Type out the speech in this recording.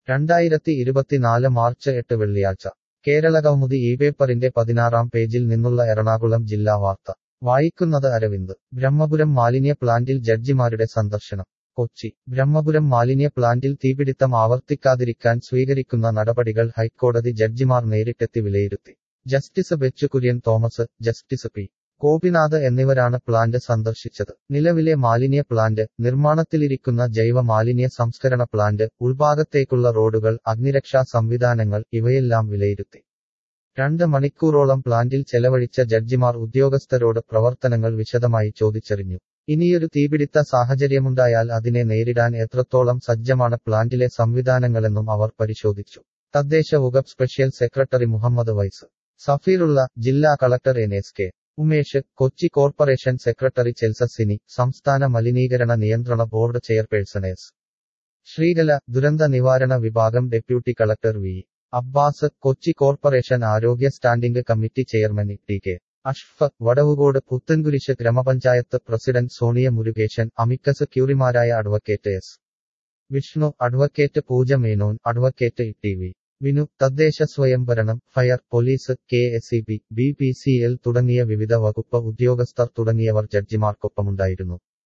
രണ്ടായിരത്തി ഇരുപത്തിനാല് മാർച്ച് എട്ട് വെള്ളിയാഴ്ച കേരളകൗമുദി ഈ പേപ്പറിന്റെ പതിനാറാം പേജിൽ നിന്നുള്ള എറണാകുളം ജില്ലാ വാർത്ത വായിക്കുന്നത് അരവിന്ദ് ബ്രഹ്മപുരം മാലിന്യ പ്ലാന്റിൽ ജഡ്ജിമാരുടെ സന്ദർശനം കൊച്ചി ബ്രഹ്മപുരം മാലിന്യ പ്ലാന്റിൽ തീപിടിത്തം ആവർത്തിക്കാതിരിക്കാൻ സ്വീകരിക്കുന്ന നടപടികൾ ഹൈക്കോടതി ജഡ്ജിമാർ നേരിട്ടെത്തി വിലയിരുത്തി justice Bechu Kurian Thomas justice P Gopinath എന്നിവരാണ് പ്ലാന്റ് സന്ദർശിച്ചത് നിലവിലെ മാലിന്യ പ്ലാന്റ് നിർമ്മാണത്തിലിരിക്കുന്ന ജൈവ മാലിന്യ സംസ്കരണ പ്ലാന്റ് ഉൾഭാഗത്തേക്കുള്ള റോഡുകൾ അഗ്നിരക്ഷാ സംവിധാനങ്ങൾ ഇവയെല്ലാം വിലയിരുത്തി രണ്ട് മണിക്കൂറോളം പ്ലാന്റിൽ ചെലവഴിച്ച ജഡ്ജിമാർ ഉദ്യോഗസ്ഥരോട് പ്രവർത്തനങ്ങൾ വിശദമായി ചോദിച്ചറിഞ്ഞു ഇനിയൊരു തീപിടിത്ത സാഹചര്യമുണ്ടായാൽ അതിനെ നേരിടാൻ എത്രത്തോളം സജ്ജമാണ് പ്ലാന്റിലെ സംവിധാനങ്ങളെന്നും അവർ പരിശോധിച്ചു തദ്ദേശ വകുപ്പ് സ്പെഷ്യൽ സെക്രട്ടറി മുഹമ്മദ് വൈസ് സഫീറുള്ള ജില്ലാ collector N S K Umesh Kochi corporation secretary Chelsa Sini സംസ്ഥാന മലിനീകരണ നിയന്ത്രണ ബോർഡ് ചെയർപേഴ്സൺ എസ് ശ്രീകല ദുരന്ത നിവാരണ വിഭാഗം deputy collector V Abbas Kochi corporation ആരോഗ്യ standing committee chairman T K അഷ്ഫ് വടവുകോട് പുത്തൻകുരിശ് ഗ്രാമപഞ്ചായത്ത് പ്രസിഡന്റ് സോണിയ മുരുകേശൻ അമിക്കസ് ക്യൂറിമാരായ advocate S Vishnu advocate Pooja Menon advocate T V Vinu തദ്ദേശ സ്വയംഭരണം fire police K S E B B P C L തുടങ്ങിയ വിവിധ വകുപ്പ് ഉദ്യോഗസ്ഥർ തുടങ്ങിയവർ ജഡ്ജിമാർക്കൊപ്പമുണ്ടായിരുന്നു